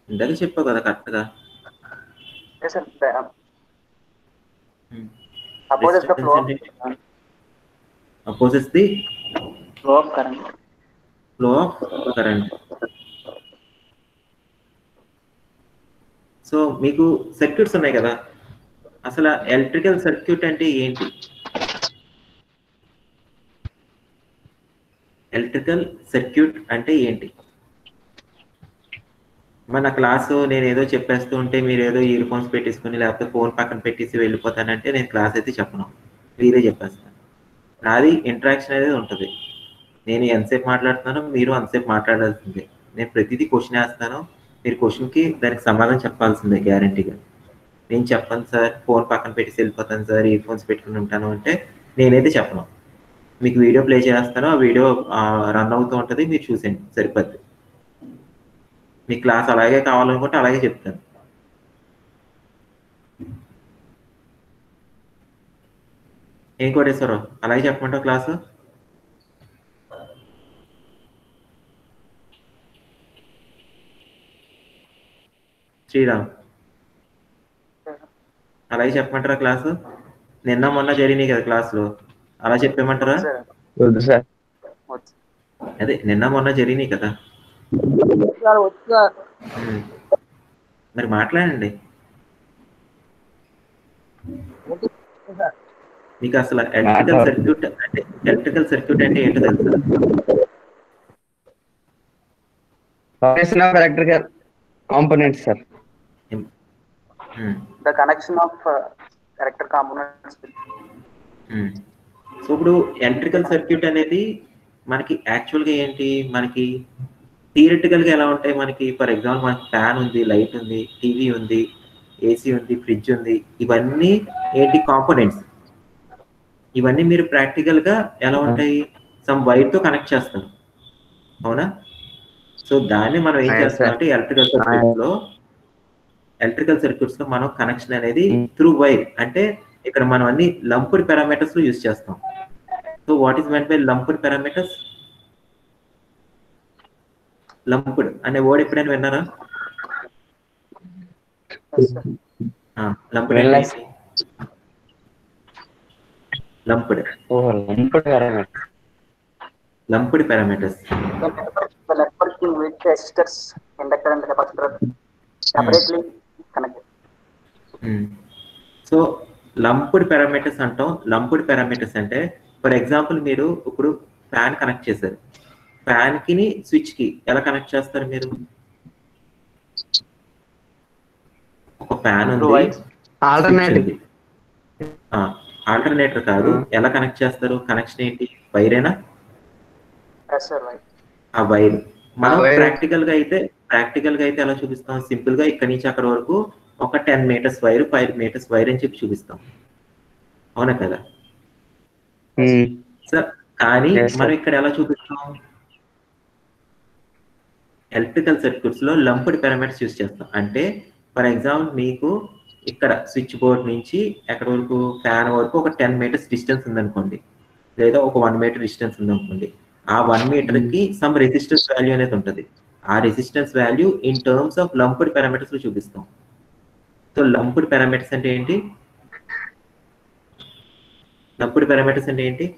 ఇందాక చెప్పావు కదా కరెక్ట్గా Yes, sir. The, uh, opposes the flow of opposes the flow of current. Flow of current so మీకు circuits ఉన్నాయి కదా అసలు ఎలక్ట్రికల్ సర్క్యూట్ అంటే ఏంటి ఎలక్ట్రికల్ సర్క్యూట్ అంటే ఏంటి మన క్లాసు నేను ఏదో చెప్పేస్తూ ఉంటే మీరు ఏదో ఇయర్ ఫోన్స్ పెట్టేసుకుని లేకపోతే ఫోన్ పక్కన పెట్టేసి వెళ్ళిపోతానంటే నేను క్లాస్ అయితే చెప్పను మీరే చెప్పేస్తాను నాది ఇంటరాక్షన్ అనేది ఉంటుంది నేను ఎంతసేపు మాట్లాడుతున్నానో మీరు అంతసేపు మాట్లాడాల్సిందే నేను ప్రతిదీ క్వశ్చన్ వేస్తాను మీరు క్వశ్చన్కి దానికి సమాధానం చెప్పాల్సిందే గ్యారంటీగా నేను చెప్పను సార్ ఫోన్ పక్కన పెట్టేసి వెళ్ళిపోతాను సార్ ఇయర్ ఫోన్స్ పెట్టుకుని ఉంటాను అంటే నేనైతే చెప్పను మీకు వీడియో ప్లే చేస్తాను ఆ వీడియో రన్ అవుతూ ఉంటుంది మీరు చూసేయండి సరిపోద్ది మీ క్లాస్ అలాగే కావాలనుకుంటే అలాగే చెప్తాను ఏం కోటేశ్వరరావు అలాగే చెప్పమంటావు క్లాసు శ్రీరామ్ అలాగే చెప్పమంటారా క్లాసు నిన్న మొన్న జరిగినాయి కదా క్లాసులో అలా చెప్పేమంటారా Sir, వద్దు సార్ what's- అదే నిన్న మొన్న జరిగినాయి కదా sir, what's the- ఉమ్. మరి మాట్లాడండి sir, మీకు అసలు ఎలక్ట్రికల్ మాట్లాడు. సర్క్యూట్ అంటే ఎలక్ట్రికల్ సర్క్యూట్ అంటే ఏంటో తెలుసా foundation of electrical components sir um. the connection of uh, electric components with um. So ఇప్పుడు ఎలక్ట్రికల్ సర్క్యూట్ అనేది మనకి యాక్చువల్గా ఏంటి మనకి థియరిటికల్ గా ఎలా ఉంటాయి మనకి ఫర్ ఎగ్జాంపుల్ మనకి ఫ్యాన్ ఉంది లైట్ ఉంది టీవీ ఉంది ఏసీ ఉంది ఫ్రిడ్జ్ ఉంది ఇవన్నీ ఏంటి కాంపోనెంట్స్ ఇవన్నీ మీరు ప్రాక్టికల్ గా ఎలా ఉంటాయి సమ్ వైర్ తో కనెక్ట్ చేస్తారు అవునా సో దాన్ని మనం ఏం Yes, చేస్తాం sir. అంటే ఎలక్ట్రికల్ సర్క్యూట్స్ లో ఎలక్ట్రికల్ సర్క్యూట్స్ లో మనం కనెక్షన్ అనేది Mm. త్రూ వైర్ అంటే ఇక్కడ మనం అన్ని లంపుడ్ పారామీటర్స్ లో యూజ్ చేస్తాం so what is meant by lumped parameters lumped అనే వర్డ్ ఎప్పుడైనా విన్నారా yes, sir. Lumped Realize. Lumped ఓహో lumped parameter lumped parameters the networking with resistors, inductor and capacitor separately connected. So lumped parameters అంటాం lumped parameters అంటే for example మీరు ఇప్పుడు fan connect చేశారు fan కి స్విచ్ కి ఎలా కనెక్ట్ చేస్తారు మీరు ఒక ఫ్యాన్ Through ఉంది wires. ఆల్టర్నేటివ్ ఆల్టర్నేటర్ కాదు Hmm. ఎలా కనెక్ట్ చేస్తారు కనెక్షన్ ఏంటి వైరేనా Yes, sir, right. ఆ వైర్ మనం ఆ wire. ప్రాక్టికల్ గా అయితే ప్రాక్టికల్ గా అయితే ఎలా చూపిస్తాం సింపుల్ గా ఇక్కడ నుంచి అక్కడ వరకు ఒక ten metres wire five metres wire అని చెప్పి చూపిస్తాం అవునా కదా సార్ కానీ Yes, sir. మనం ఇక్కడ ఎలా చూపిస్తాం ఎలక్ట్రికల్ సర్క్యూట్స్ లో లంప్డ్ పారామీటర్స్ యూస్ చేస్తాం అంటే ఫర్ ఎగ్జాంపుల్ మీకు ఇక్కడ స్విచ్ బోర్డ్ నుంచి ఎక్కడ వరకు ఫ్యాన్ వరకు ఒక టెన్ మీటర్స్ డిస్టెన్స్ ఉందనుకోండి లేదా ఒక వన్ మీటర్ డిస్టెన్స్ ఉందనుకోండి ఆ వన్ మీటర్ కి సమ్ రెసిస్టెన్స్ వాల్యూ అనేది ఉంటుంది ఆ resistance value in terms of lumped parameters లో చూపిస్తాం సో లంప్డ్ పారామీటర్స్ అంటే ఏంటి లంప్డ్ పారామీటర్స్ అంటే ఏంటి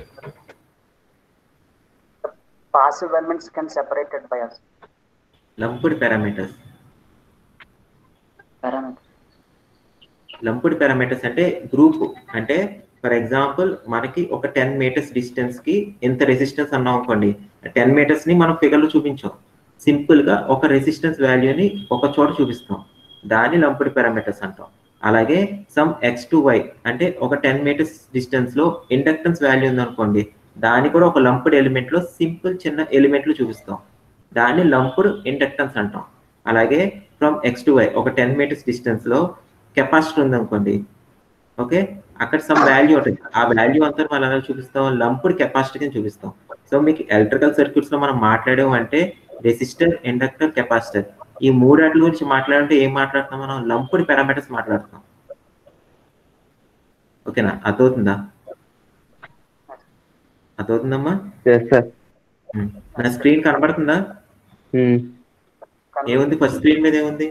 Passive elements can separated by us. Lumped parameters Parameter. Lumped parameters అంటే గ్రూప్ అంటే ఫర్ ఎగ్జాంపుల్ మనకి ఒక టెన్ మీటర్స్ డిస్టెన్స్ కి ఎంత రెసిస్టెన్స్ అన్నాం అనుకోండి టెన్ మీటర్స్ ని మనం ఫిగర్ లో చూపించాం సింపుల్ గా ఒక రెసిస్టెన్స్ వాల్యూని ఒక చోట చూపిస్తాం దాన్ని లంపుడ్ పారామీటర్స్ అంటాం అలాగే సమ్ ఎక్స్ టు వై అంటే ఒక టెన్ మీటర్స్ డిస్టెన్స్ లో ఇండక్టెన్స్ వాల్యూ ఉందనుకోండి దాన్ని కూడా ఒక లంపుడ్ ఎలిమెంట్ లో సింపుల్ చిన్న ఎలిమెంట్ లో చూపిస్తాం దాన్ని లంపుడ్ ఇండక్టెన్స్ అంటాం అలాగే ఫ్రమ్ ఎక్స్ టు వై ఒక టెన్ మీటర్స్ డిస్టెన్స్ లో కెపాసిటర్ ఉంది అనుకోండి ఓకే అక్కడ సమ్ వాల్యూ ఉంటుంది ఆ వాల్యూ అంతా మనం ఎలా చూపిస్తాం లంపుడ్ కెపాసిటీ కింద చూపిస్తాం సో మీకు ఎలక్ట్రికల్ సర్క్యూట్స్ లో మనం మాట్లాడాం అంటే రెసిస్టర్ ఇండక్టర్ కెపాసిటర్ ఈ మూడాట్ల గురించి మాట్లాడంటే ఏం మాట్లాడుతాం మనం లంపుడ్ పారామీటర్స్ మాట్లాడుతాం ఓకేనా అర్థవుతుందా అర్థవుతుందమ్మా ఎస్ సార్ ఉమ్. నా స్క్రీన్ కనబడుతుందా ఏముంది ఫస్ట్ స్క్రీన్ మీద ఏముంది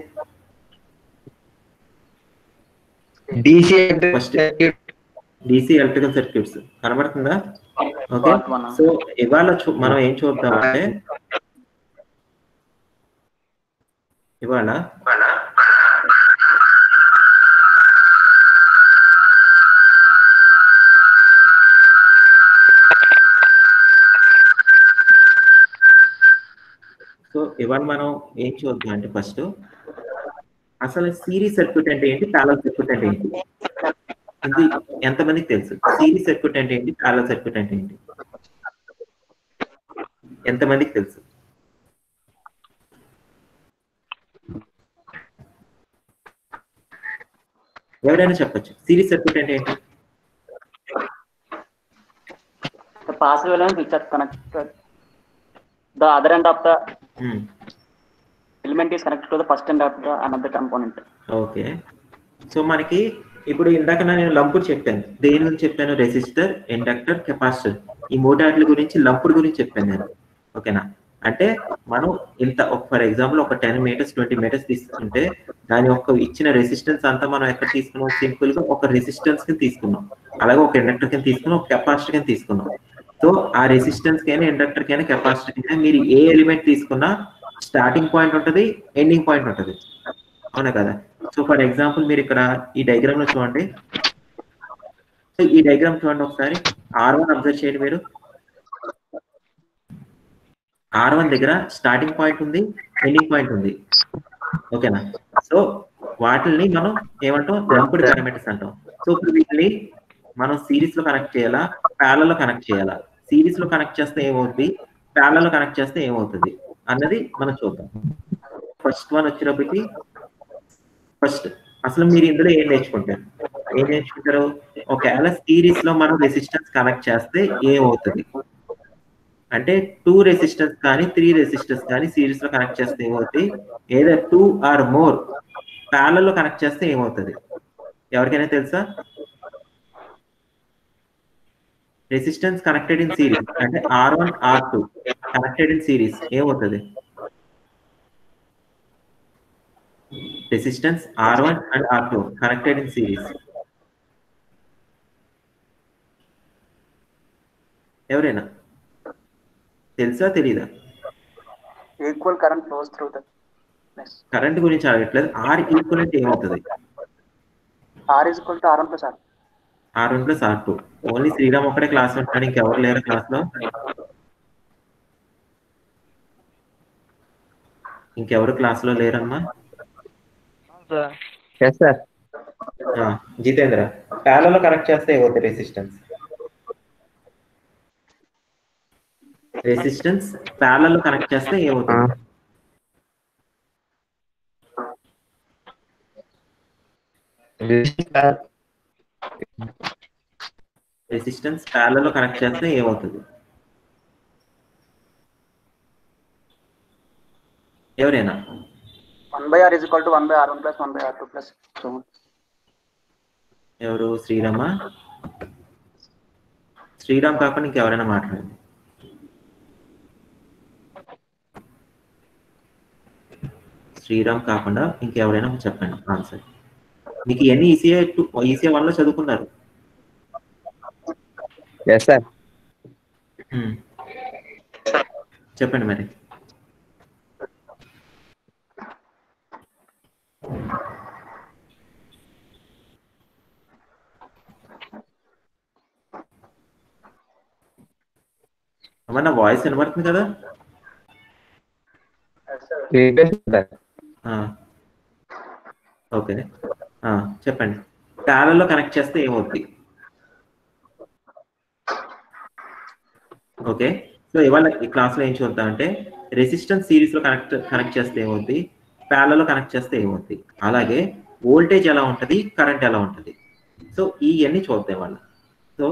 DC First. DC electrical circuits కనబడుతుందా ఓకే Part one. సో ఇవాళ చూ- మనం ఏం చూద్దాం అంటే ఇవాళ సో ఇవాళ మనం ఏం చూద్దాం అంటే ఫస్ట్ అసలు సిరీస్ సర్క్యూట్ అంటే ఏంటి ప్యారల్ సర్క్యూట్ అంటే ఏంటి ఇది ఎంతమందికి తెలుసు సిరీస్ సర్క్యూట్ అంటే ఏంటి ప్యారల్ సర్క్యూట్ అంటే ఏంటి ఎంతమందికి తెలుసు ఎవరైనా చెప్పొచ్చు సిరీస్ సర్క్యూట్ అంటే ఏంటి The passive element which are connected. The other end of the Hmm. element is connected to the first end of the another component. Okay so మనకి ఇప్పుడు ఇందాక నేను లంపుడు చెప్పాను దేని గురించి చెప్పాను రెసిస్టర్ ఇండక్టర్ కెపాసిటర్ ఈ మూడాట్ల గురించి లంపుడు గురించి చెప్పాను నేను ఓకేనా అంటే మనం ఇంత ఫర్ ఎగ్జాంపుల్ ఒక టెన్ మీటర్స్ ట్వంటీ మీటర్స్ తీసుకుంటే దాని యొక్క ఇచ్చిన రెసిస్టెన్స్ అంతా మనం ఎక్కడ తీసుకున్నాం సింపుల్ గా ఒక రెసిస్టెన్స్ కింద తీసుకున్నాం అలాగే ఒక ఇండక్టర్ కింద తీసుకున్నాం ఒక కెపాసిటర్ కింద తీసుకున్నాం సో ఆ రెసిస్టెన్స్ కైనా ఇండక్టర్ కైనా కెపాసిటర్ కైనా మీరు ఏ ఎలిమెంట్ తీసుకున్నా స్టార్టింగ్ పాయింట్ ఉంటుంది ఎండింగ్ పాయింట్ ఉంటుంది అవునా కదా సో ఫర్ ఎగ్జాంపుల్ మీరు ఇక్కడ ఈ డయాగ్రామ్ లో చూడండి సో ఈ డయాగ్రామ్ చూడండి ఒకసారి ఆర్ వన్ అబ్జర్వ్ చేయండి మీరు ఆర్ వన్ దగ్గర స్టార్టింగ్ పాయింట్ ఉంది ఎండింగ్ పాయింట్ ఉంది ఓకేనా సో వాటిని మనం ఏమంటాం లంపుడ్ పారామీటర్స్ అంటాం సో ఇప్పుడు వీటిని మనం సిరీస్ లో కనెక్ట్ చేయాలా ప్యారల్ లో కనెక్ట్ చేయాలా సిరీస్ లో కనెక్ట్ చేస్తే ఏమవుతుంది ప్యారల్ లో కనెక్ట్ చేస్తే ఏమవుతుంది అన్నది మనం చూద్దాం ఫస్ట్ వన్ వచ్చినప్పటికి ఫస్ట్ అసలు మీరు ఇందులో ఏం నేర్చుకుంటారు ఏం నేర్చుకుంటారు ఒకవేళ సిరీస్ లో మనం రెసిస్టెన్స్ కనెక్ట్ చేస్తే ఏమవుతుంది అంటే టూ రెసిస్టెన్స్ కానీ త్రీ రెసిస్టెన్స్ కానీ సిరీస్ లో కనెక్ట్ చేస్తే ఏమవుతుంది ఏదో టూ ఆర్ మోర్ ప్యారల్ లో కనెక్ట్ చేస్తే ఏమవుతుంది ఎవరికైనా తెలుసా రెసిస్టెన్స్ కనెక్టెడ్ ఇన్ సిరీస్ అంటే R one R two connected in series ఏమవుతుంది resistance R1 and R2 connected in series. ఎవరైనా తెలుసా తెలీదా Equal current flows through the. Yes. Current గురించి అడగట్లేదు ఆర్ ఈక్వలెంట్ ఏమవుతుంది R is equal to R1 plus R. R one plus R two only Sriram ఒక్కడే class ఉంటాడు ఇంకెవరు లేరు క్లాస్ లో ఇంకెవరు క్లాస్ లో లేరమ్మా ఎస్ సార్ ఆ, జితేంద్ర ప్యాలలో కనెక్ట్ చేస్తే ఏమవుతుంది రెసిస్టెన్స్ రెసిస్టెన్స్ ప్యాలలో కనెక్ట్ చేస్తే ఏమవుతుంది రెసిస్టెన్స్ ప్యాలలో కనెక్ట్ చేస్తే ఏమవుతుంది ఎవరైనా 1 by R is equal to 1 by R1 plus 1 by R2 plus. So, ఎవరు శ్రీరామా శ్రీరామ్ కాకుండా ఇంకెవరైనా మాట్లాడండి శ్రీరామ్ కాకుండా ఇంకెవరైనా చెప్పండి ఆన్సర్ మీకు ఇవన్నీ ఈసీఏ టూ ఈసీఏ వన్ లో చదువుకున్నారు ఎస్ సార్ ఉమ్. చెప్పండి మరి అమ్మ నా వాయిస్ వినబడుతుంది కదా సార్ ఆ. ఓకే ఆ, చెప్పండి ప్యారల్లో కనెక్ట్ చేస్తే ఏమవుద్ది ఓకే సో ఇవాళ ఈ క్లాస్ లో ఏం చూద్దాం అంటే రెసిస్టెన్స్ సిరీస్ లో కనెక్ట్ కనెక్ట్ చేస్తే ఏమవుద్ది ప్యారల్లో కనెక్ట్ చేస్తే ఏమవుద్ది అలాగే వోల్టేజ్ ఎలా ఉంటది కరెంట్ ఎలా ఉంటది సో ఇవన్నీ చూద్దాం వాళ్ళ so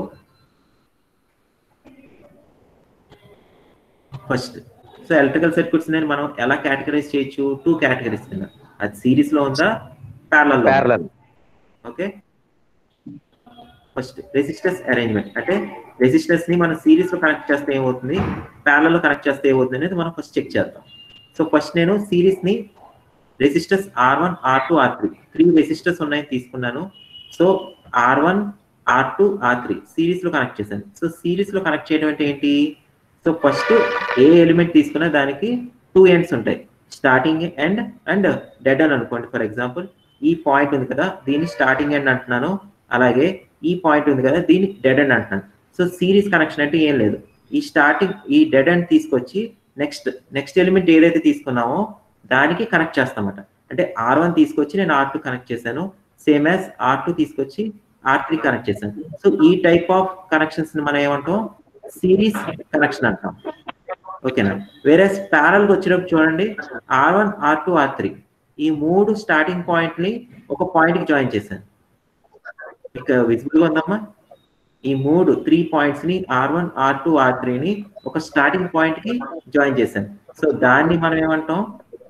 first so electrical circuits నేను మనం ఎలా కేటగరైజ్ చేయొచ్చు టూ కేటగిరీస్ కింద అది సిరీస్ లో ఉందా parallel parallel okay first resistance arrangement అంటే రెసిస్టెన్స్ ని మనం సిరీస్ లో కనెక్ట్ చేస్తే ఏమవుతుంది ప్యారల్ లో కనెక్ట్ చేస్తే ఏమవుతుంది అనేది మనం ఫస్ట్ చెక్ చేద్దాం సో సో ఫస్ట్ నేను సిరీస్ ని resistors R one R two R three three resistors ఉన్నాయని తీసుకున్నాను so R one R two R three series లో కనెక్ట్ చేశాను సో సిరీస్ లో కనెక్ట్ చేయడం అంటే ఏంటి సో ఫస్ట్ ఏ ఎలిమెంట్ తీసుకున్నా దానికి టూ ఎండ్స్ ఉంటాయి స్టార్టింగ్ ఎండ్ అండ్ డెడ్ అని అనుకోండి ఫర్ ఎగ్జాంపుల్ ఈ పాయింట్ ఉంది కదా దీన్ని స్టార్టింగ్ ఎండ్ అంటున్నాను అలాగే ఈ పాయింట్ ఉంది కదా దీన్ని డెడ్ ఎండ్ అంటున్నాను సో సిరీస్ కనెక్షన్ అంటే ఏం లేదు ఈ స్టార్టింగ్ ఈ డెడ్ ఎండ్ తీసుకొచ్చి నెక్స్ట్ నెక్స్ట్ ఎలిమెంట్ ఏదైతే తీసుకున్నామో దానికి కనెక్ట్ చేస్తామట అంటే ఆర్ వన్ తీసుకొచ్చి నేను ఆర్ టూ కనెక్ట్ చేశాను సేమ్ యాజ్ ఆర్ టూ తీసుకొచ్చి ఆర్ త్రీ కనెక్ట్ చేశాను సో ఈ టైప్ ఆఫ్ కనెక్షన్స్ ని మనం ఏమంటాం సిరీస్ కనెక్షన్ అంటాం ఓకేనా వేరే ప్యారల్ వచ్చేటప్పుడు చూడండి R one R two R three ఈ మూడు స్టార్టింగ్ పాయింట్ ని ఒక పాయింట్ కి జాయిన్ చేశాను ఇక విజిబుల్ గా ఉందమ్మా ఈ మూడు త్రీ పాయింట్స్ ని R one R two R three ని ఒక స్టార్టింగ్ పాయింట్ కి జాయిన్ చేశాను సో దాన్ని మనం ఏమంటాం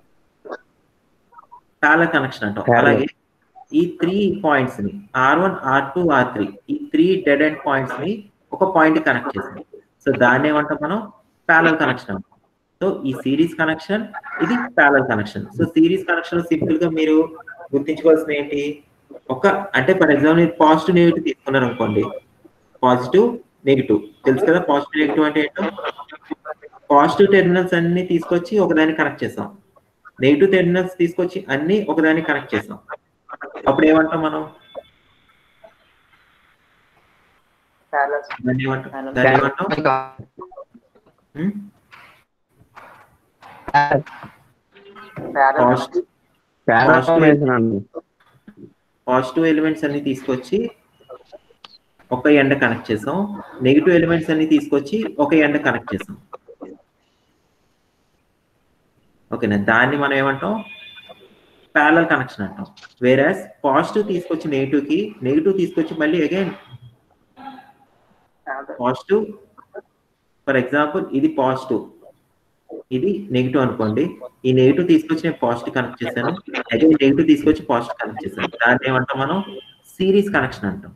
ప్యారల్ కనెక్షన్ అంటాం Parallel. అలాగే ఈ త్రీ పాయింట్స్ ని R one R two R three ఈ త్రీ డెడ్ ఎండ్ పాయింట్స్ ని ఒక పాయింట్ కనెక్ట్ చేసాం సో దాన్ని ఏమంటాం మనం ప్యారల్ కనెక్షన్ అంటాం సో ఈ సిరీస్ కనెక్షన్ ఇది parallel connection so series connection simple గా మీరు గుర్తించుకోవాల్సిన ఏంటి ఒక అంటే ఫర్ ఎగ్జాంపుల్ పాజిటివ్ నెగిటివ్ తీసుకున్నారు అనుకోండి పాజిటివ్ నెగిటివ్ తెలుసు కదా పాజిటివ్ నెగిటివ్ అంటే ఏంటో పాజిటివ్ టెర్మినల్స్ అన్ని తీసుకొచ్చి ఒకదాన్ని కనెక్ట్ చేసాం నెగిటివ్ టెర్మినల్స్ తీసుకొచ్చి అన్ని ఒకదాన్ని కనెక్ట్ చేసాం అప్పుడు ఏమంటాం మనం parallel దాన్ని ఏమంటాం దాన్ని ఏమంటాం హ్మ్? parallel పాజిటివ్ పాజిటివ్ ఎలిమెంట్స్ అన్ని తీసుకొచ్చి ఒక ఎండ కనెక్ట్ చేసాం నెగిటివ్ ఎలిమెంట్స్ అన్ని తీసుకొచ్చి ఒక ఎండ కనెక్ట్ చేసాం ఓకేనా దాన్ని మనం ఏమంటాం ప్యారల్ కనెక్షన్ అంటాం వేరాస్ పాజిటివ్ తీసుకొచ్చి నెగిటివ్ కి నెగిటివ్ తీసుకొచ్చి మళ్ళీ again parallel positive for example ఇది పాజిటివ్ ఇది నెగిటివ్ అనుకోండి ఈ నెగిటివ్ తీసుకొచ్చి నేను పాజిటివ్ కనెక్ట్ చేశాను అదే నెగిటివ్ తీసుకొచ్చి పాజిటివ్ కనెక్ట్ చేశాను దాన్ని ఏమంటాం మనం సిరీస్ కనెక్షన్ అంటాం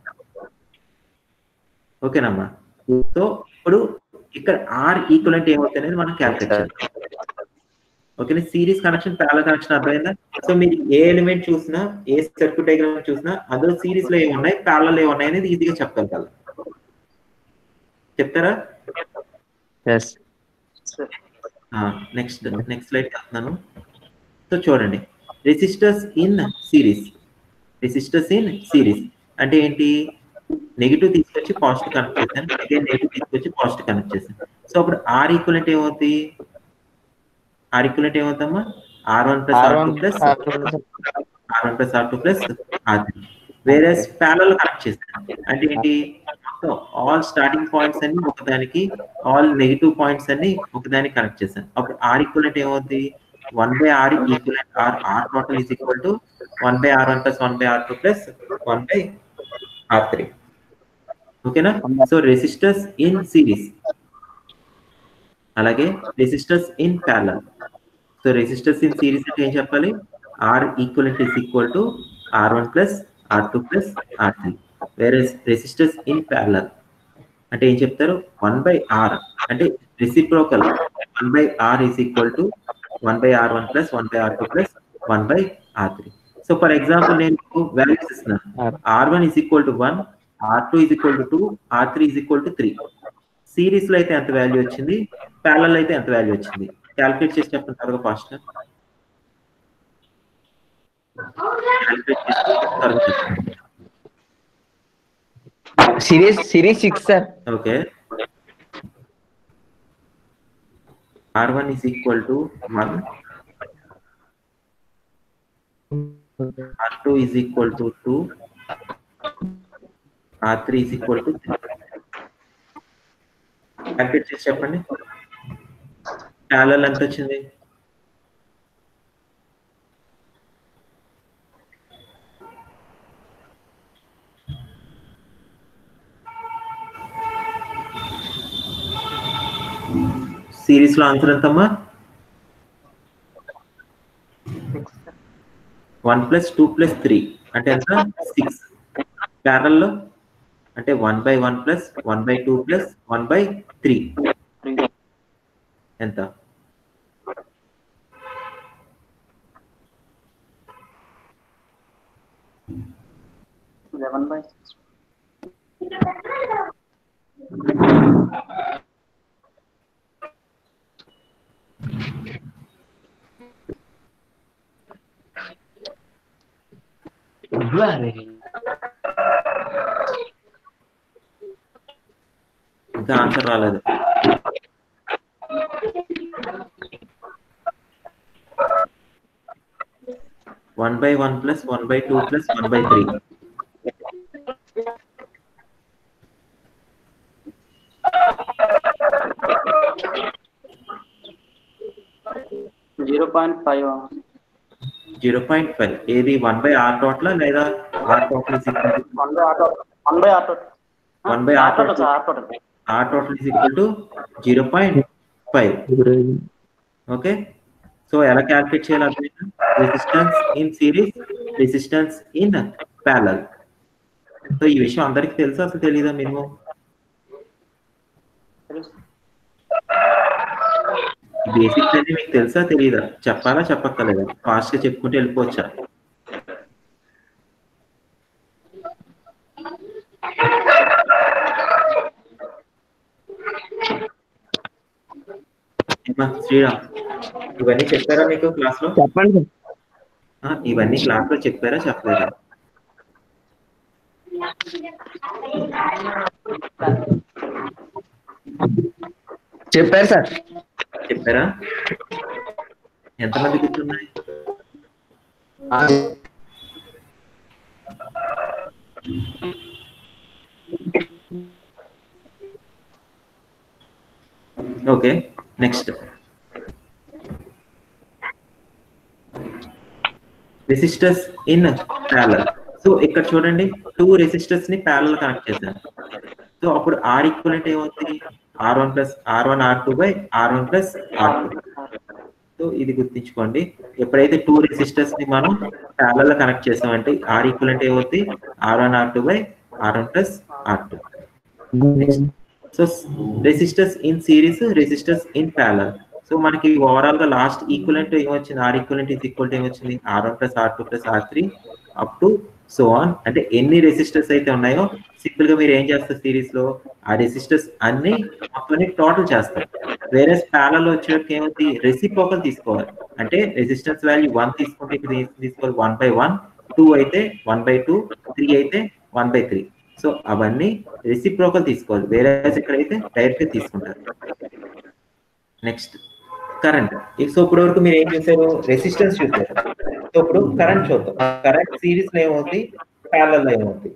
ఓకేనమ్మా సో ఇప్పుడు ఇక్కడ ఆర్ ఈక్వలెంట్ ఏమవుతుంది అనేది మనం క్యాల్కులేట్ చేద్దాం ఓకేనా సిరీస్ కనెక్షన్ ప్యారల్ కనెక్షన్ అర్థమైందా సో మీరు ఏ ఎలిమెంట్ చూసినా ఏ సర్క్యూట్ డయాగ్రామ్ చూసినా అందులో సిరీస్ లో ఏమున్నాయి ప్యారల్ ఏమున్నాయి అనేది ఈజీగా చెప్పగలగాలి చెప్తారా ఎస్ నెక్స్ట్ నెక్స్ట్ స్లైడ్ చెప్తున్నాను సో చూడండి resistors in series resistors in series అంటే ఏంటి నెగిటివ్ తీసుకొచ్చి పాజిటివ్ కనెక్ట్ చేశాను అగైన్ నెగిటివ్ తీసుకొచ్చి పాజిటివ్ కనెక్ట్ చేశాను సో అప్పుడు ఆర్ ఈక్వలెంట్ ఏమవుతుంది ఆర్ ఈక్వలెంట్ ఏమవుతామా R one plus R two plus R one plus R two plus R three వేరే ప్యారల్ కనెక్ట్ చేస్తాను అంటే ఏంటి మొత్తం ఆల్ స్టార్టింగ్ పాయింట్స్ అన్ని ఒకదానికి ఆల్ నెగిటివ్ పాయింట్స్ అన్ని ఒకదానికి కనెక్ట్ చేశాను అప్పుడు ఆర్ ఈక్వలెంట్ ఏమవుతుంది one by R equivalent R R total is equal to one by R one plus one by R two plus one by R three ఓకేనా so resistors in series అలాగే resistors in parallel so resistors in series అంటే ఏం చెప్పాలి R equivalent is equal to R one plus R two plus R three వేరే resistors in parallel అంటే ఏం చెప్తారు one by are అంటే reciprocal one by R is equal to one by R one plus one by R two plus one by R three so for example నేను values ఇస్తున్నాను R one is equal to one R two is equal to two R three is equal to three series లో అయితే ఎంత value వచ్చింది parallel అయితే ఎంత value వచ్చింది calculate చేసి చెప్పండి త్వరగా ఫాస్ట్ క్యాల్కులేట్ చేసి త్వరగా చెప్పండి series series six sir okay R one is equal to one R two is equal to two R three is equal to calculate చేసి చెప్పండి ప్యారల్ ఎంత వచ్చింది సిరీస్ లో ఆన్సర్ ఎంతమ్మా one plus two plus three అంటే ఎంత six parallel లో అంటే one by one plus one by two plus one by three ఎంత సెవెన్ బై సిక్స్ ఇంకా ఆన్సర్ రాలేదు one by one plus one by two plus one by three zero point five zero point five ఏది one by R total లేదా R total one by auto one by auto One by R auto total. Sir auto R total is equal to zero point five okay so ఎలా calculate చేయాలి అర్థమైందా resistance in series resistance in parallel so ఈ విషయం అందరికి తెలుసా అసలు తెలీదా minimum basics అనేది మీకు తెలుసా తెలీదా చెప్పాలా చెప్పక్కర్లేదా ఫాస్ట్ గా చెప్పుకుంటూ వెళ్ళిపోవచ్చా ఏమ్మా, శ్రీరామ్ ఇవన్నీ చెప్పారా మీకు క్లాస్ లో చెప్పండి ఆ, ఇవన్నీ క్లాస్ లో చెప్పారా చెప్పలేదా చెప్పారు సార్ చెప్పారా ఎంతమంది గుర్తున్నాయి okay next resistors in parallel so ఇక్కడ చూడండి టూ రెసిస్టర్స్ ని ప్యారల్ కనెక్ట్ చేశాను సో అప్పుడు ఆర్ ఈక్వలెంట్ ఏమవుతుంది R one plus R one R two by R one plus R two so ఇది గుర్తించుకోండి ఎప్పుడైతే టూ రెసిస్టర్స్ ని మనం ప్యారల్ కనెక్ట్ చేసామంటే ఆర్ ఈక్వలెంట్ ఏమవుతుంది R one R two by R one plus R two so resistors in series resistors in parallel so మనకి overall గా last equivalent ఏమొచ్చింది R equivalent is equal to ఏమొచ్చింది R one plus R two plus R three up to so on అంటే ఎన్ని resistors అయితే ఉన్నాయో simple గా మీరు ఏం చేస్తారు సిరీస్ లో ఆ రెసిస్టర్స్ అన్ని మొత్తం టోటల్ చేస్తారు వేరే ప్యారల్ వచ్చేటికి ఏమవుతుంది రెసిప్రోకల్ తీసుకోవాలి అంటే రెసిస్టెన్స్ వాల్యూ వన్ తీసుకుంటే ఇక్కడ ఏం తీసుకోవాలి వన్ బై వన్ టూ అయితే వన్ బై టూ త్రీ అయితే వన్ బై త్రీ సో అవన్నీ రెసిప్రోకల్ తీసుకోవాలి వేరే ఇక్కడైతే డైరెక్ట్ గా తీసుకుంటారు నెక్స్ట్ కరెంట్ సో ఇప్పుడు వరకు మీరు ఏం చూసారు రెసిస్టెన్స్ చూసారు సో ఇప్పుడు కరెంట్ చూద్దాం కరెంట్ సిరీస్ లో ఏమవుతుంది ప్యారల్ లో ఏమవుతుంది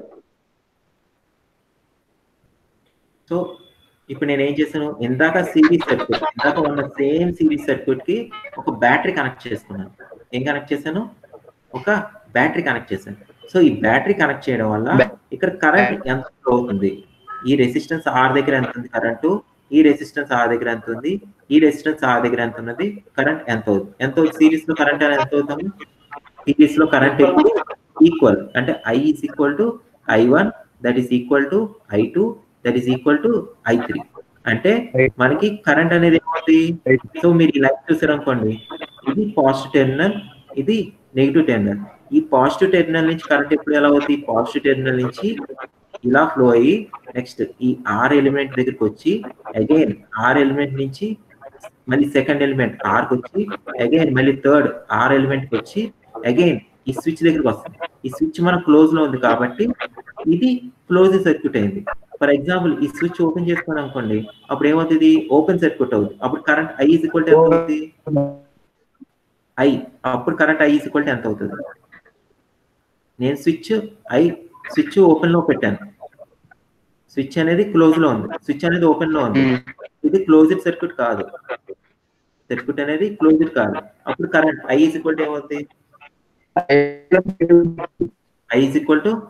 సో ఇప్పుడు నేను ఏం చేశాను ఇందాక సిరీస్ సర్క్యూట్ ఇందాక ఉన్న సేమ్ సిరీస్ సర్క్యూట్ కి ఒక బ్యాటరీ కనెక్ట్ చేసుకున్నాను ఏం కనెక్ట్ చేశాను ఒక బ్యాటరీ కనెక్ట్ చేశాను సో ఈ బ్యాటరీ కనెక్ట్ చేయడం వల్ల ఇక్కడ కరెంట్ ఎంత ఫ్లో అవుతుంది ఈ రెసిస్టెన్స్ ఆర్ దగ్గర ఎంత ఉంది కరెంటు ఈ రెసిస్టెన్స్ ఆర్ దగ్గర ఎంత ఉంది ఈ రెసిస్టెన్స్ ఆర్ దగ్గర ఎంత ఉన్నది కరెంట్ ఎంత అవుతుంది ఎంత అవుతుంది సిరీస్ లో కరెంట్ అనేది ఎంత అవుతుంది సిరీస్ లో కరెంట్ ఎప్పుడు ఈక్వల్ అంటే I is equal to I one that is equal to I two that is equal to I three అంటే మనకి కరెంట్ అనేది ఏమవుతుంది సో మీరు ఇలా చూసారు అనుకోండి ఇది పాజిటివ్ టెర్మినల్ ఇది నెగిటివ్ టెర్మినల్ ఈ పాజిటివ్ టెర్మినల్ నుంచి కరెంట్ ఎప్పుడు ఎలా అవుతుంది పాజిటివ్ టెర్మినల్ నుంచి ఇలా ఫ్లో అయ్యి నెక్స్ట్ ఈ ఆర్ ఎలిమెంట్ దగ్గరికి వచ్చి అగైన్ ఆర్ ఎలిమెంట్ నుంచి మళ్ళీ సెకండ్ ఎలిమెంట్ ఆర్ కి వచ్చి అగైన్ మళ్ళీ థర్డ్ ఆర్ ఎలిమెంట్ కి వచ్చి అగైన్ ఈ స్విచ్ దగ్గరికి వస్తుంది ఈ స్విచ్ మన క్లోజ్ లో ఉంది కాబట్టి ఇది క్లోజ్ సర్క్యూట్ అయింది ఫర్ ఎగ్జాంపుల్ ఈ స్విచ్ ఓపెన్ చేసుకున్నాం అనుకోండి అప్పుడు ఏమవుతుంది ఓపెన్ సర్క్యూట్ అవుతుంది అప్పుడు current I is equal to ఎంత అవుతుంది ఐ అప్పుడు current I is equal to ఎంత అవుతుంది నేను స్విచ్ ఐ స్విచ్ ఓపెన్ లో పెట్టాను స్విచ్ అనేది క్లోజ్ లో ఉంది స్విచ్ అనేది ఓపెన్ లో ఉంది ఇది క్లోజ్డ్ సర్క్యూట్ కాదు సర్క్యూట్ అనేది క్లోజ్డ్ కాదు అప్పుడు current I is equal to ఏమవుతుంది I is equal to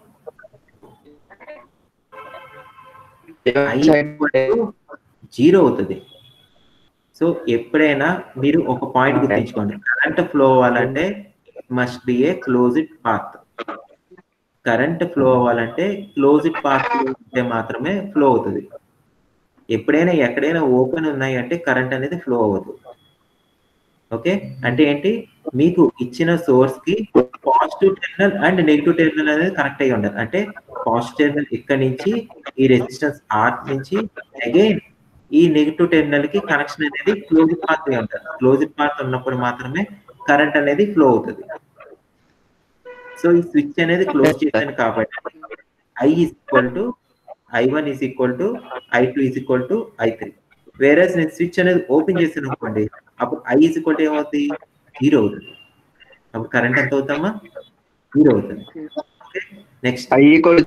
I zero అవుతుంది సో ఎప్పుడైనా మీరు ఒక పాయింట్ గుర్తించుకోండి కరెంట్ ఫ్లో అవ్వాలంటే must be a closed path current flow అవ్వాలంటే క్లోజ్డ్ పాత్ ఉంటే మాత్రమే ఫ్లో అవుతుంది ఎప్పుడైనా ఎక్కడైనా ఓపెన్ ఉన్నాయి అంటే కరెంట్ అనేది ఫ్లో అవ్వదు ఓకే అంటే ఏంటి మీకు ఇచ్చిన సోర్స్ కి positive terminal and negative terminal అనేది కనెక్ట్ అయ్యి ఉండాలి అంటే పాజిటివ్ టెర్మినల్ ఇక్కడ నుంచి ఈ రెసిస్టెన్స్ ఆర్ నుంచి అగైన్ ఈ నెగిటివ్ టెర్మినల్ కి కనెక్షన్ అనేది క్లోజ్ పాత్ అయి ఉంటుంది క్లోజ్ పాత్ ఉన్నప్పుడు మాత్రమే కరెంట్ అనేది ఫ్లో అవుతుంది సో ఈ స్విచ్ అనేది క్లోజ్ చేశాను కాబట్టి I is equal to I one is equal to I two is equal to I three వేరే నేను స్విచ్ అనేది ఓపెన్ చేసాను అనుకోండి అప్పుడు ఐ ఈజ్ ఈక్వల్ టు ఏమవుతుంది జీరో అవుతుంది అప్పుడు కరెంట్ ఎంత అవుతామా జీరో అవుతుంది okay next I equal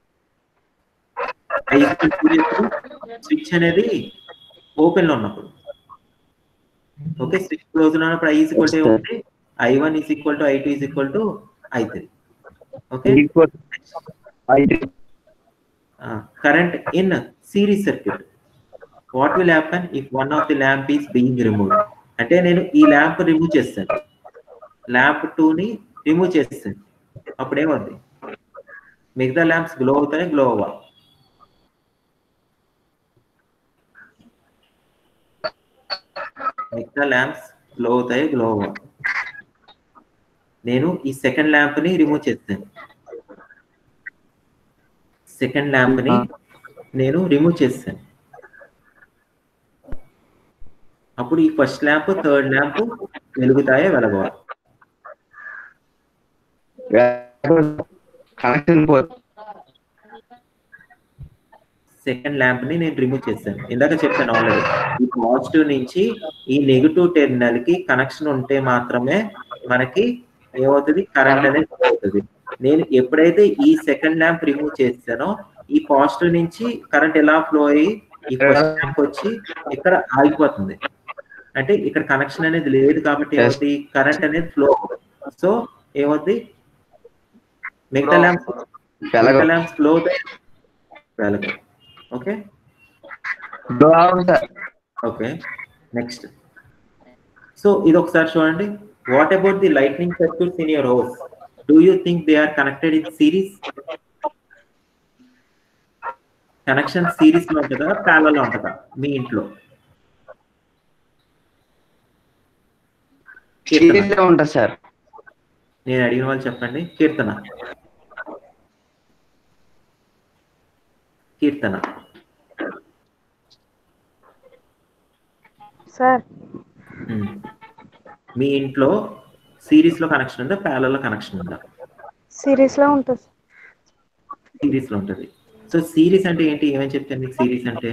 I switch అనేది ఓపెన్ లో ఉన్నప్పుడు ఓకే స్విచ్ క్లోజ్ లో ఉన్నప్పుడు ఐ ఈజ్ ఈక్వల్ టు ఏమవుతుంది I one is equal to I two is equal to I three okay equal I current in series circuit what will happen if one of the lamp is being removed అంటే నేను ఈ lamp remove చేస్తాను lamp two ని remove చేస్తాను అప్పుడు ఏమవుద్ది మిగతా lamps glow అవుతాయి గ్లో అవ్వ మిగతా ల్యాంప్స్ గ్లో అవుతాయి గ్లో అవ్వ నేను ఈ సెకండ్ ల్యాంప్ ని రిమూవ్ చేస్తాను సెకండ్ ల్యాంప్ ని నేను రిమూవ్ చేస్తాను అప్పుడు ఈ ఫస్ట్ ల్యాంప్ థర్డ్ ల్యాంప్ వెలుగుతాయా వెలగవా కనెక్షన్ పోతుంది సెకండ్ ల్యాంప్ ని నేను రిమూవ్ చేశాను ఇందాక చెప్పాను ఆల్రెడీ ఈ పాజిటివ్ నుంచి ఈ నెగిటివ్ టెర్మినల్ కి కనెక్షన్ ఉంటే మాత్రమే మనకి ఏమవుతుంది కరెంట్ అనేది flow అవుతుంది నేను ఎప్పుడైతే ఈ సెకండ్ ల్యాంప్ రిమూవ్ చేస్తానో ఈ పాజిటివ్ నుంచి కరెంట్ ఎలా ఫ్లో అయ్యి ఈ ఫస్ట్ ల్యాంప్ వచ్చి ఇక్కడ ఆగిపోతుంది అంటే ఇక్కడ కనెక్షన్ అనేది లేదు కాబట్టి ఏమవుతుంది కరెంట్ అనేది ఫ్లో సో ఏమవుతుంది మిగతా ల్యాంప్స్ వెలగ మిగతా ల్యాంప్స్ ఫ్లో అవుతాయి వెలగవు okay sir okay next so ఇది ఒకసారి చూడండి what about the lightning circuits in your house do you think they are connected in series connection series లో ఉంటుందా ప్యారల్ ఉంటుందా మీ ఇంట్లో కీర్తన సిరీస్ ఉంటుంది సార్ నేను అడిగిన వాళ్ళు చెప్పండి కీర్తన కీర్తన సార్ ఉమ్. మీ ఇంట్లో సిరీస్ లో కనెక్షన్ ఉందా ప్యారల్ లో కనెక్షన్ ఉందా సిరీస్ లో ఉంటుంది సిరీస్ లో ఉంటది సో సిరీస్ అంటే ఏంటి ఏమని చెప్తాను మీకు సిరీస్ అంటే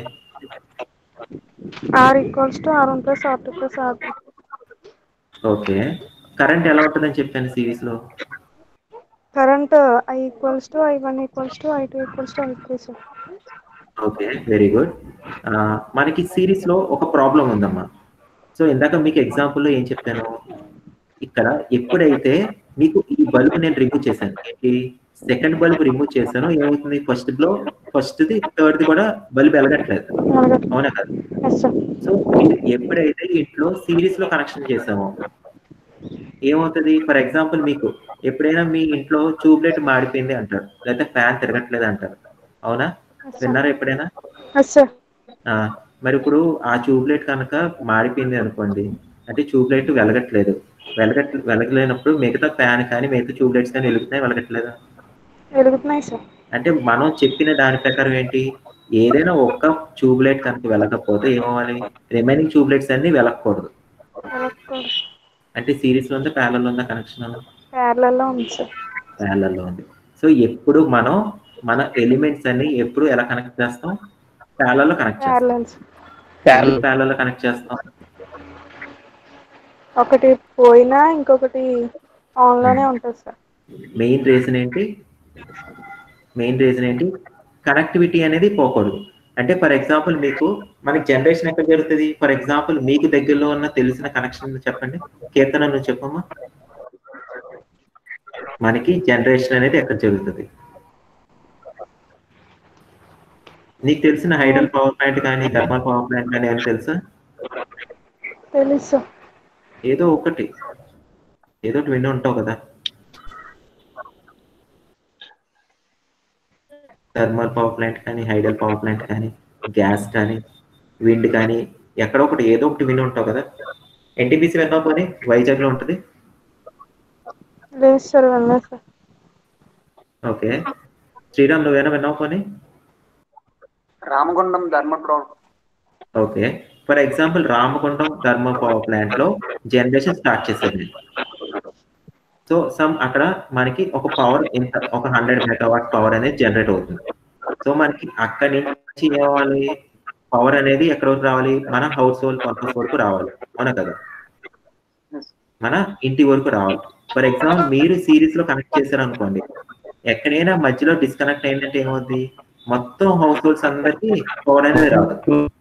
R equals to R one plus R two plus R three okay current ఎలా ఉంటుందని చెప్పాను సిరీస్ లో current I equals to I one equals to I two equals to I three sir okay very good మనకి series లో ఒక problem ఉందమ్మా so ఇందాక మీకు ఎగ్జాంపుల్ లో ఏం చెప్పాను ఇక్కడ ఎప్పుడైతే మీకు ఈ బల్బ్ నేను రిమూవ్ చేశాను ఏంటి సెకండ్ బల్బ్ రిమూవ్ చేశాను ఏమవుతుంది ఫస్ట్ లో ఫస్ట్ ది థర్డ్ ది కూడా బల్బ్ వెలగట్లేదు అలాగే అవునా కదా ఎస్ సార్ సో మీరు ఎప్పుడైతే ఇంట్లో సిరీస్ లో కనెక్షన్ చేసామో ఏమవుతుంది ఫర్ ఎగ్జాంపుల్ మీకు ఎప్పుడైనా మీ ఇంట్లో ట్యూబ్లైట్ మాడిపోయింది అంటారు లేకపోతే ఫ్యాన్ తిరగట్లేదు అంటారు అవునా విన్నారా ఎప్పుడైనా ఎస్ సార్ ఆ, మరి ఇప్పుడు ఆ ట్యూబ్లైట్ కనుక మాడిపోయింది అనుకోండి అంటే ట్యూబ్లైట్ వెలగట్లేదు వెలగట్ వెలగలేనప్పుడు మిగతా ఫ్యాన్ కానీ మిగతా ట్యూబ్లైట్స్ కానీ వెలుగుతున్నాయి వెలగట్లేదా వెలుగుతున్నాయి సార్ అంటే మనం చెప్పిన దాని ప్రకారం ఏంటి ఏదైనా ఒక్క ట్యూబ్లైట్ కనుక వెలగకపోతే ఏమవ్వాలి రిమైనింగ్ ట్యూబ్లైట్స్ అన్ని వెలగకూడదు వెలగకూడదు అంటే సిరీస్ లో ఉందా ప్యారల్ ఉందా కనెక్షన్ ప్యారలలో ఉంది సార్ ప్యారల్ లో ఉంది సో ఎప్పుడు మనం మన ఎలిమెంట్స్ అన్ని ఎప్పుడు ఎలా కనెక్ట్ చేస్తాం ప్యారల్ లో కనెక్ట్ చేస్తాం ప్యారలల్స్ ప్యారల్ ప్యారల్ లో కనెక్ట్ చేస్తాం ఒకటి పోయినా ఇంకొకటి ఆన్ లోనే ఉంటుంది సార్ మెయిన్ రీజన్ ఏంటి మెయిన్ రీజన్ ఏంటి కనెక్టివిటీ అనేది పోకూడదు అంటే ఫర్ ఎగ్జాంపుల్ మీకు మనకి జనరేషన్ ఎక్కడ జరుగుతుంది ఫర్ ఎగ్జాంపుల్ మీకు దగ్గరలో ఉన్న తెలిసిన కనెక్షన్ చెప్పండి కీర్తన నువ్వు చెప్పమ్మా మనకి జనరేషన్ అనేది ఎక్కడ జరుగుతుంది నీకు తెలిసిన హైడల్ పవర్ ప్లాంట్ కానీ థర్మల్ పవర్ ప్లాంట్ కానీ ఏమైనా తెలుసా తెలుసు సార్ ఏదో ఒకటి ఏదో ఒకటి విని ఉంటావు కదా థర్మల్ పవర్ ప్లాంట్ కానీ హైడల్ పవర్ ప్లాంట్ కానీ గ్యాస్ కానీ విండ్ కానీ ఎక్కడో ఒకటి ఏదో ఒకటి విని ఉంటావు కదా ఎన్టీపీసీ విన్నావు పోనీ వైజాగ్ లో ఉంటుంది లేదు సార్ వెళ్ళలేదు సార్ ఓకే శ్రీరామ్ నువ్వేనా విన్నావు పోనీ Ramagundam Dharmapuram okay for example Ramagundam thermo power plant లో జనరేషన్ స్టార్ట్ చేశారు నేను సో సమ్ అక్కడ మనకి ఒక పవర్ ఇంత ఒక హండ్రెడ్ మెగావాట్ పవర్ అనేది జనరేట్ అవుతుంది సో మనకి అక్కడి నుంచి ఏమవ్వాలి పవర్ అనేది ఎక్కడ వరకు రావాలి మన హౌస్ హోల్డ్ పర్పస్ వరకు రావాలి అవునా కదా మన ఇంటి వరకు రావాలి ఫర్ ఎగ్జాంపుల్ మీరు సిరీస్ లో కనెక్ట్ చేశారు అనుకోండి ఎక్కడైనా మధ్యలో డిస్కనెక్ట్ అయిందంటే ఏమవుద్ది మొత్తం హౌస్ హోల్డ్స్ అందరికి పవర్ అనేది రాదు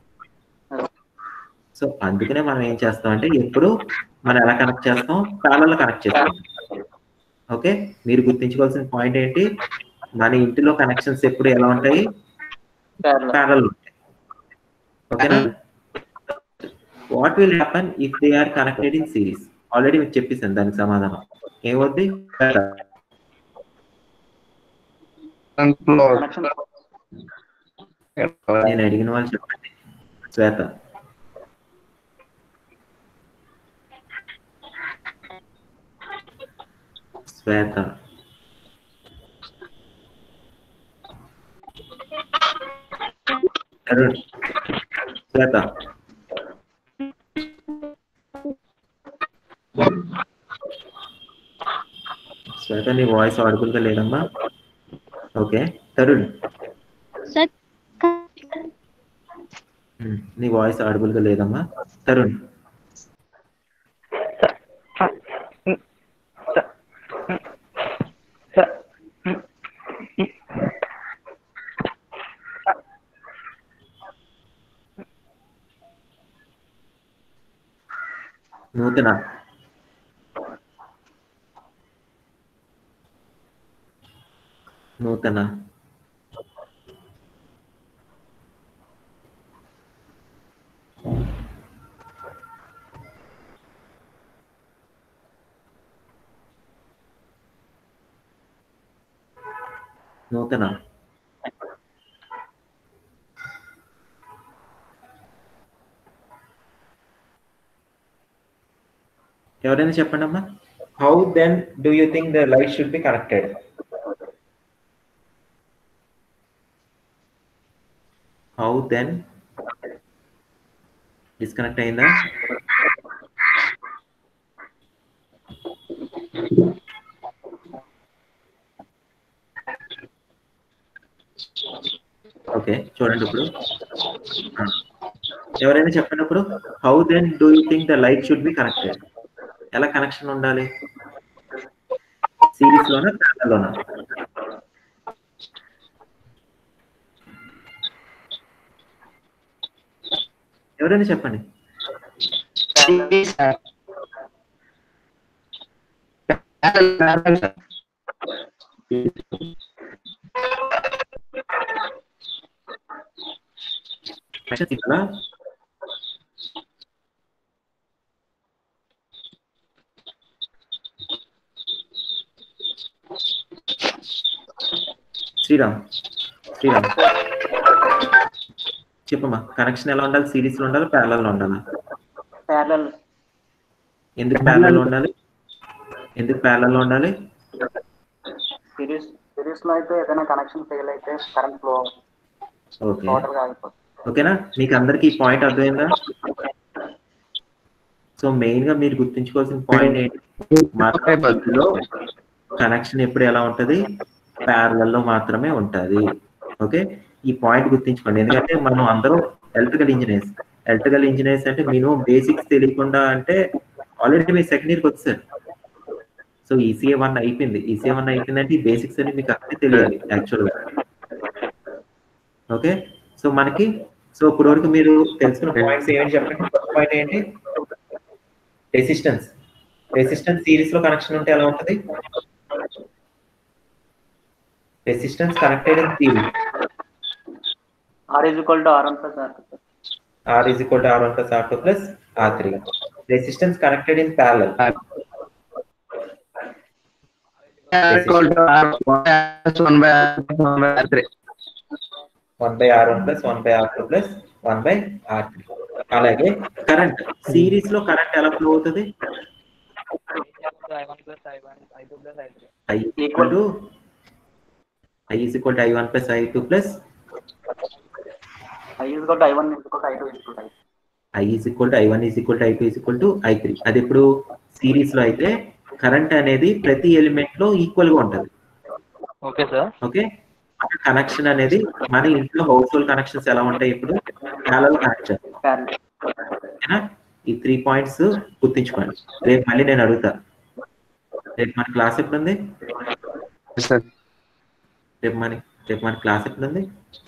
సో అందుకనే మనం ఏం చేస్తాం అంటే ఎప్పుడు మనం ఎలా కనెక్ట్ చేస్తాం ప్యానల్ కనెక్ట్ చేస్తాం ఓకే మీరు గుర్తించుకోవాల్సిన పాయింట్ ఏంటి మన ఇంటిలో కనెక్షన్స్ ఎప్పుడు ఎలా ఉంటాయి ప్యానల్ ఉంటాయి ఓకేనా what will happen if they are connected in series already మీకు చెప్పేసాను దానికి సమాధానం ఏమవుద్ది కనెక్షన్ నేను అడిగిన వాళ్ళు చెప్పండి శ్వేత శ్వేత అరుణ్ శ్వేత శ్వేత నీ వాయిస్ ఆడుకుంటా లేదమ్మా ఓకే తరుణ్ సార్ ఉమ్, నీ వాయిస్ ఆడబుల్ గా లేదమ్మా తరుణ్ నూతన నూతన నూతన ఎవరైనా చెప్పండి అమ్మా how then do you think the light should be connected how then disconnect అయిందా ఓకే చూడండి ఇప్పుడు ఆ. ఎవరైనా చెప్పండి ఇప్పుడు how then do you think the light should be connected ఎలా కనెక్షన్ ఉండాలి సిరీస్ లోనా ప్యానల్ లోనా ఎవరైనా చెప్పండి Question ఇవ్వాలా? శ్రీరామ్ శ్రీరామ్ చెప్పమ్మా కనెక్షన్ ఎలా ఉండాలి సిరీస్ లో ఉండాలి ప్యారల్ లో ఉండాలా ప్యారల్ ఎందుకు ప్యారల్ లో ఉండాలి ఎందుకు ప్యారల్ లో ఉండాలి సిరీస్ సిరీస్ లో అయితే ఏదైనా కనెక్షన్ ఫెయిల్ అయితే కరెంట్ ఫ్లో ఓకే టోటల్ గా ఆగిపోతుంది ఓకేనా మీకు అందరికి ఈ పాయింట్ అర్థమైందా సో మెయిన్ గా మీరు గుర్తుంచుకోవాల్సిన పాయింట్ ఏంటి మార్కెట్లో కనెక్షన్ ఎప్పుడు ఎలా ఉంటది ప్యారలల్ లో మాత్రమే ఉంటది ఓకే ఈ పాయింట్ గుర్తుంచుకోండి ఎందుకంటే మనం అందరం ఎలక్ట్రికల్ ఇంజనీర్స్ ఎలక్ట్రికల్ ఇంజనీర్స్ అంటే మినిమం బేసిక్స్ తెలియకుండా అంటే ఆల్రెడీ మీరు సెకండ్ ఇయర్కి వచ్చారు సో ఈసీఏ వన్ అయిపోయింది ఈసీఏ వన్ అయిపోయిందంటే ఈ బేసిక్స్ అని మీకు అన్నీ తెలియాలి యాక్చువల్ గా ఓకే సో మనకి సో ఇప్పుడు వరకు మీరు తెలుసుకున్న పాయింట్స్ ఏమని చెప్పండి పాయింట్ ఏంటి రెసిస్టెన్స్ రెసిస్టెన్స్ సిరీస్ లో కనెక్షన్ ఉంటే ఎలా ఉంటది resistance connected in series R is equal to R one plus R R is equal to R1 plus R2 plus R3. Resistance connected in parallel. One by R one plus one by R two plus one by R three అలాగే current series లో current ఎలా flow అవుతుంది I one plus I one I two plus I three I equal to I is equal to I one plus I two plus I is got I one is got I two is got I I is equal to I one is equal to I two is equal to I three అది ఇప్పుడు series లో అయితే current అనేది ప్రతి element లో equal గా ఉంటది okay sir okay connection అనేది మన ఇంట్లో హౌస్ హోల్డ్ కనెక్షన్స్ ఎలా ఉంటాయి ఇప్పుడు ప్యారల్ కనెక్ట్ చేస్తాం ప్యారల్ ఓకేనా ఈ త్రీ పాయింట్స్ గుర్తించుకోండి రేపు మళ్ళీ నేను అడుగుతా రేపు మన క్లాస్ ఎప్పుడు ఉంది సార్ రేపు మన రేపు మన క్లాస్ ఎప్పుడు ఉంది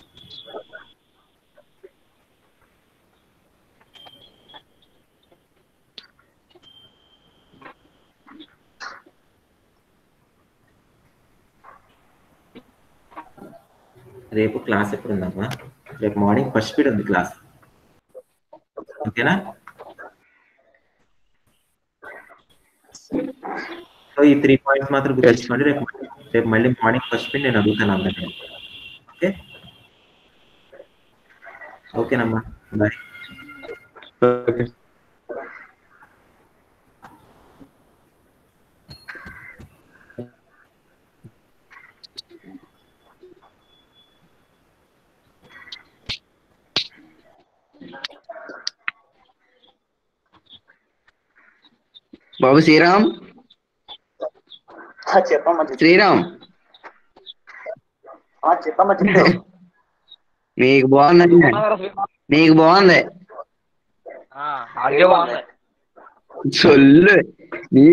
రేపు క్లాస్ ఎప్పుడు ఉందమ్మా రేపు మార్నింగ్ ఫస్ట్ పీరియడ్ ఉంది క్లాస్ ఓకేనా సో ఈ త్రీ పాయింట్స్ మాత్రం గుర్తుంచుకోండి రేపు రేపు మళ్ళీ మార్నింగ్ ఫస్ట్ పీరియడ్ నేను అడుగుతాను అందరినీ ఓకే ఓకేనమ్మా బాయ్ ఓకే బాబు శ్రీరామ్ ఆ, చెప్పమ్మా చెప్పు. శ్రీరామ్ ఆ, చెప్పమ్మా చెప్పు మీకు బాగుందండి నీకు బాగుంది ఆడియో బాగుంది చొల్లు నీ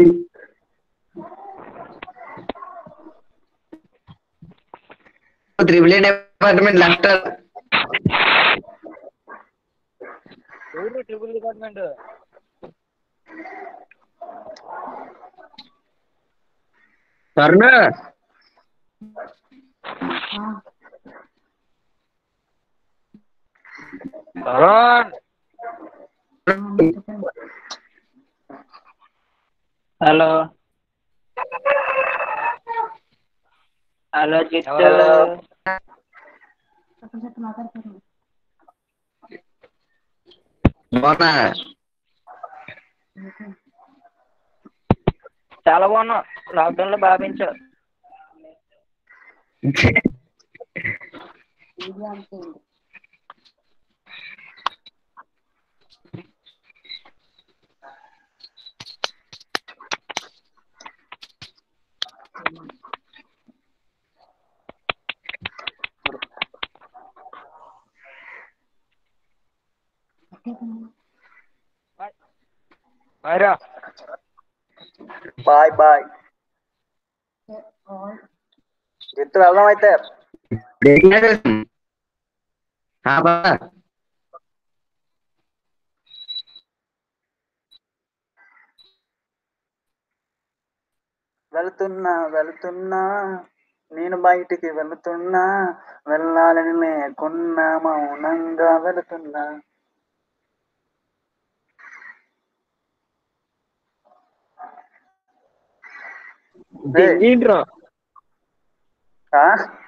త్రిబుల్ డిపార్ట్మెంట్ లెఫ్ట్ ఎవరు triple department Tarun Tarun hello hello Chittu బాగున్నా చాలా బాగున్నా లాక్డౌన్ లో బాగా పెంచావు మైరా బాయ్ బాయ్ జిత్తు వెళ్దాం అయితే ఆ బా వెళ్తున్నా వెళ్తున్నా నేను బయటికి వెళ్తున్నా వెళ్ళాలని లేకున్నా మౌనంగా వెళ్తున్నా ఏయ్, ఏంట్రా ఆ?